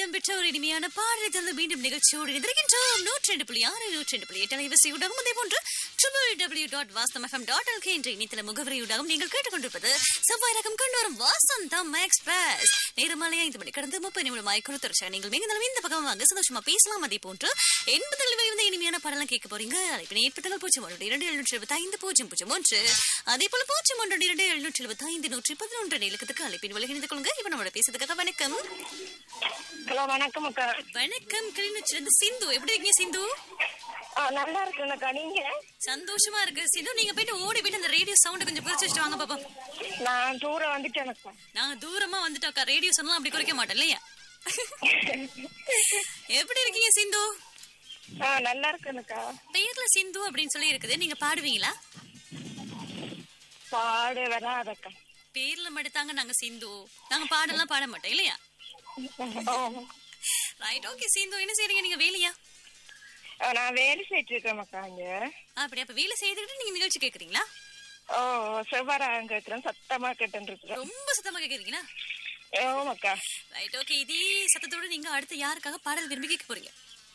இடம்பெற்ற ஒரு இனிமையான பாடலை தொடர்ந்து மீண்டும் நிகழ்ச்சியோடு இணைந்திருக்கின்றோம் நூற்றி ரெண்டு புள்ளி ஆறு நூற்றி ரெண்டு புள்ளி எட்டு அலைவரிசையுடன் அதே போன்று ட்ரிபிள் டபிள்யூ டாட் வாஸ்தம் எஃப்எம் டாட் எல்கே என்ற இணையதள முகவரியுடன் நீங்கள் கேட்டுக்கொண்டிருப்பது செவ்வாய் ரகம் கொண்டு வரும் வாசந்தம் எக்ஸ்பிரஸ் நேரமாலை ஐந்து மணி கடந்து முப்பது நிமிடம் ஆய்க்குழு தொடர்ச்சி நீங்கள் மிகுந்தாலும் இந்த பக்கம் வாங்க சந்தோஷமா பேசலாம் அதே போன்று எண்பதுகளில் இருந்த இனிமையான பாடலாம் கேட்க போறீங்க அழைப்பினை ஏற்படுத்தல் பூஜ்ஜியம் ஒன்று இரண்டு எழுநூற்றி எழுபத்தி ஐந்து பூஜ்ஜியம் பூஜ்ஜியம் ஒன்று அதே போல பூஜ்ஜியம் ஒன்று இரண்டு எழுநூற்றி எழுபத்தி ஐந்து நூற்றி பதினொன்று நிலக்கத்துக்கு அழைப்பின் விலகி நின்று கொள்ளுங்க இப்ப நம்மளோட பேசுறதுக்காக வணக்கம் ஹலோ வணக்கம் அக்கா வணக்கம் கிளிநொச்சிலிருந்து சிந்து எப்படி இருக்கீங்க சிந்து ஆ, நல்லா இருக்குண்ணக்கா நீங்க சந்தோஷமா இருக்கு சிந்து நீங்க போயிட்டு ஓடி போயிட்டு அந்த ரேடியோ சவுண்ட் கொஞ்சம் குறைச்சு வச்சுட்டு வாங்க பாப்போம் நான் தூரம் வந்துட்டேனக்கா நாங்க தூரமா வந்துட்டோம்க்கா ரேடியோ சொன்னா அப்படி குறைக்க மாட்டோம் இல்லையா எப்படி இருக்கீங்க சிந்து ஆ நல்லா இருக்குண்ணக்கா பெயர்ல சிந்து அப்படின்னு சொல்லி இருக்குது நீங்க பாடுவீங்களா பாட வராதக்கா பேர்ல மட்டும் தாங்க நாங்க சிந்து நாங்க பாடலாம் பாட மாட்டோம் இல்லையா ஓ. ரைட் ஓகே சிந்து என்ன செய்றீங்க நீங்க வேலையா ஆ, நான் வேலை செய்யிட்டு இருக்கேன்க்கா இங்க அப்படி அப்ப வேலை செய்துக்கிட்டு நீங்க நிகழ்ச்சி கேக்குறீங்களா ஓ செவ்வாறாங்க கேட்கிறேன் சத்தமா கேட்டுன்னு இருக்கிறேன் ரொம்ப சத்தமா கேக்குறீங்களா ஓமாக்கா ரைட் ஓகே இதே சத்தத்தோட நீங்க அடுத்து யாருக்காக பாடல் விரும்பி கேட்க போறீங்க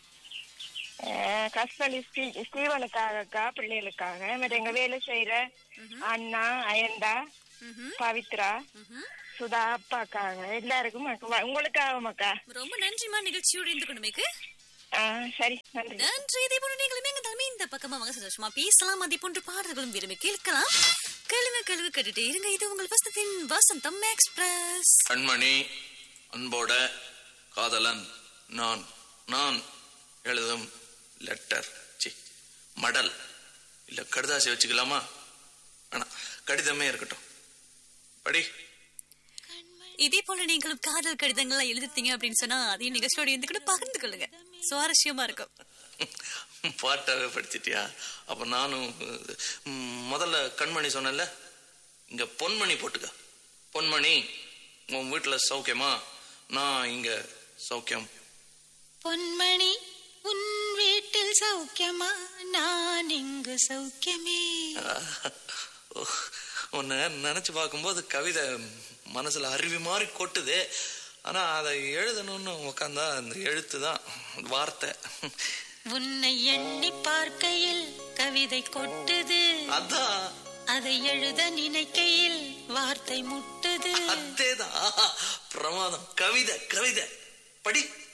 கஸ்பலி ஸ்ரீ ஸ்ரீவனுக்காகக்கா பிள்ளைகளுக்காக மற்ற எங்க வேலை செய்யற அண்ணா அயந்தா ம்ஹும். பவித்ரா ம்ஹும். சுதா அப்பாக்காக எல்லாருக்கும் அக்கா. உங்களுக்காகமாக்கா ரொம்ப நன்றிமா நிகழ்ச்சியோடு இருந்து கொண்டுமேக்கு ஆ சரி நன்றி நன்றி இதே போல நீங்களும் எங்க தலைமை இந்த பக்கமா வாங்க சந்தோஷமா பேசலாம் அதே போன்ற பாடல்களும் விரும்பி கேட்கலாம் கேளுங்க கேளுங்க கேட்டுட்டே இருங்க இது உங்கள் வசத்தின் வசந்தம் எக்ஸ்பிரஸ் கண்மணி அன்போட காதலன் நான் நான் எழுதும் லெட்டர் சி மடல் இல்ல கடுதாசி வச்சுக்கலாமா ஆனா கடிதமே இருக்கட்டும் படி இதே போல நீங்களும் காதல் கடிதங்களை எழுதித்தீங்க அப்படின்னு சொன்னா அதையும் நிகழ்ச்சியோட இருந்து கூட பகிர்ந்து கொள்ளுங்க சுவாரஸ்யமா இருக்கும் பாட்டாவே படிச்சிட்டியா அப்ப நானும் ம், முதல்ல கண்மணி சொன்னேன்ல இங்க பொன்மணி போட்டுக்க பொன்மணி உன் வீட்டுல சௌக்கியமா நான் இங்க சௌக்கியம் பொன்மணி உன் வீட்டில் சௌக்கியமா நான் இங்கு சௌக்கியமே ஓ, உன்னை நினைச்சு பார்க்கும்போது கவிதை மனசுல அருவி மாதிரி கொட்டுது ஆனா அதை எழுதணும்னு உக்காந்தா அந்த எழுத்து தான் வார்த்தை உன்னை எண்ணி பார்க்கையில் கவிதை கொட்டுது அதான் அதை எழுத நினைக்கையில் வார்த்தை முட்டுது அதேதான் பிரமாதம் கவிதை கவிதை படி